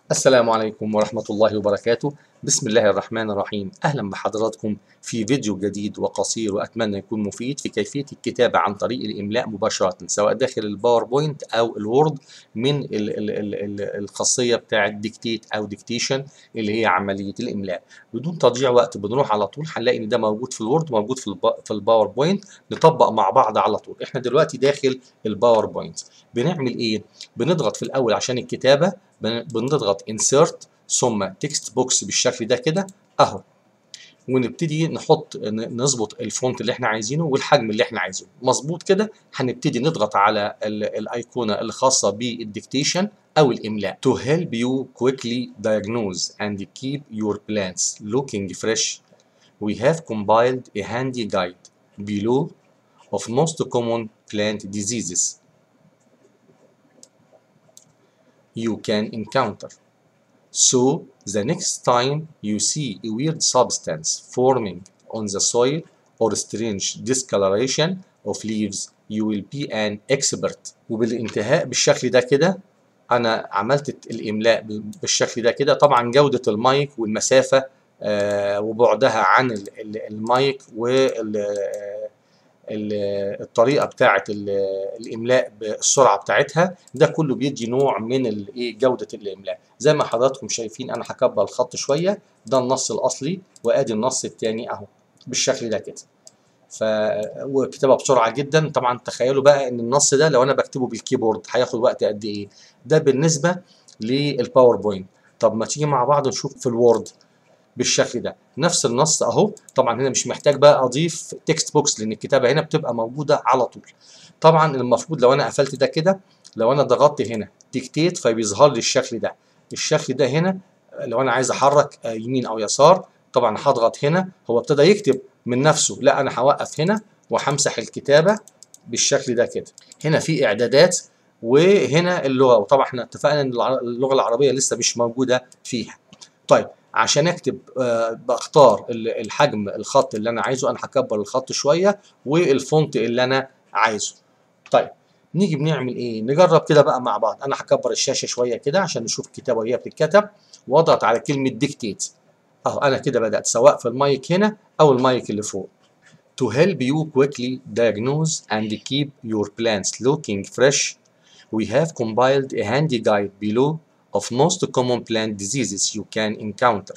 السلام عليكم ورحمة الله وبركاته بسم الله الرحمن الرحيم أهلا بحضراتكم في فيديو جديد وقصير وأتمنى يكون مفيد في كيفية الكتابة عن طريق الإملاء مباشرة سواء داخل الباوربوينت أو الوورد من ال ال ال ال الخاصية بتاعة ديكتيت أو ديكتيشن اللي هي عملية الإملاء بدون تضييع وقت بنروح على طول هنلاقي إن ده موجود في الوورد موجود في الب في الباوربوينت نطبق مع بعض على طول إحنا دلوقتي داخل الباوربوينت بنعمل إيه؟ بنضغط في الأول عشان الكتابة بنضغط insert ثم تكست بوكس بالشكل ده كده اهو ونبتدي نحط نظبط الفونت اللي احنا عايزينه والحجم اللي احنا عايزينه مظبوط كده هنبتدي نضغط على الايقونه الخاصه بالديكتيشن او الاملاء to help you quickly diagnose and keep your plants looking fresh we have compiled a handy guide below of most common plant diseases you can encounter. So the next time you see a weird substance forming on the soil or strange discoloration of leaves, you will be an expert. وبالانتهاء بالشكل ده كده أنا عملت الإملاء بالشكل ده كده طبعا جودة المايك والمسافة آه وبعدها عن المايك وال الطريقه بتاعه الاملاء بالسرعه بتاعتها ده كله بيدي نوع من الايه جوده الاملاء زي ما حضراتكم شايفين انا هكبر الخط شويه ده النص الاصلي وادي النص الثاني اهو بالشكل ده كده ف وكتابه بسرعه جدا طبعا تخيلوا بقى ان النص ده لو انا بكتبه بالكيبورد هياخد وقت قد ايه ده بالنسبه للباوربوينت طب ما تيجي مع بعض نشوف في الوورد بالشكل ده نفس النص اهو طبعا هنا مش محتاج بقى اضيف تكست بوكس لان الكتابه هنا بتبقى موجوده على طول طبعا المفروض لو انا قفلت ده كده لو انا ضغطت هنا ديكتيت فبيظهر لي الشكل ده الشكل ده هنا لو انا عايز احرك يمين او يسار طبعا هضغط هنا هو ابتدى يكتب من نفسه لا انا هوقف هنا وهمسح الكتابه بالشكل ده كده هنا في اعدادات وهنا اللغه وطبعا احنا اتفقنا ان اللغه العربيه لسه مش موجوده فيها طيب عشان اكتب آه بختار الحجم الخط اللي انا عايزه انا هكبر الخط شويه والفونت اللي انا عايزه طيب نيجي بنعمل ايه نجرب كده بقى مع بعض انا هكبر الشاشه شويه كده عشان نشوف الكتابه وهي بتتكتب واضغط على كلمه ديكتيت اهو انا كده بدات سواء في المايك هنا او المايك اللي فوق to help you quickly diagnose and keep your plants looking fresh we have compiled a handy guide below of most common plant diseases you can encounter.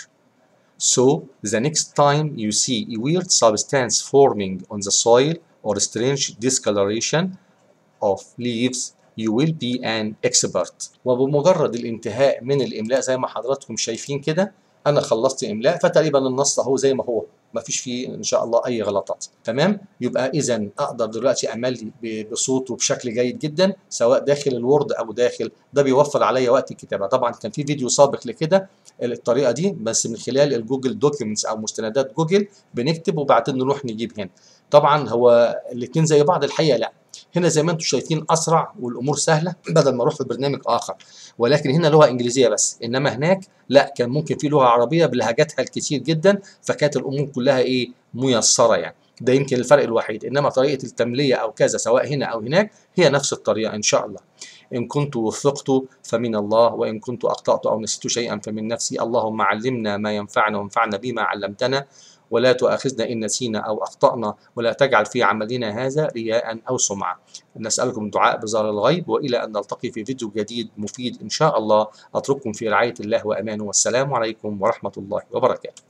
So, the next time you see a weird substance forming on the soil or strange discoloration of leaves, you will be an expert. وبمجرد الانتهاء من الإملاء زي ما حضراتكم شايفين كده أنا خلصت إملاء فتقريبا النص أهو زي ما هو ما فيش فيه ان شاء الله اي غلطات تمام يبقى اذا اقدر دلوقتي املي بصوت وبشكل جيد جدا سواء داخل الوورد او داخل ده بيوفر عليا وقت الكتابه طبعا كان في فيديو سابق لكده الطريقه دي بس من خلال الجوجل دوكيومنتس او مستندات جوجل بنكتب وبعدين نروح نجيب هنا طبعا هو الاثنين زي بعض الحقيقه لا هنا زي ما انتم شايفين اسرع والامور سهله بدل ما اروح في برنامج اخر ولكن هنا لغه انجليزيه بس انما هناك لا كان ممكن في لغه عربيه بلهجاتها الكتير جدا فكانت الامور كلها ايه ميسره يعني ده يمكن الفرق الوحيد انما طريقه التمليه او كذا سواء هنا او هناك هي نفس الطريقه ان شاء الله إن كنت وفقت فمن الله وإن كنت أخطأت أو نسيت شيئا فمن نفسي اللهم علمنا ما ينفعنا وانفعنا بما علمتنا ولا تؤاخذنا إن نسينا أو أخطأنا ولا تجعل في عملنا هذا رياء أو سمعة نسألكم الدعاء بظهر الغيب وإلى أن نلتقي في فيديو جديد مفيد إن شاء الله أترككم في رعاية الله وأمانه والسلام عليكم ورحمة الله وبركاته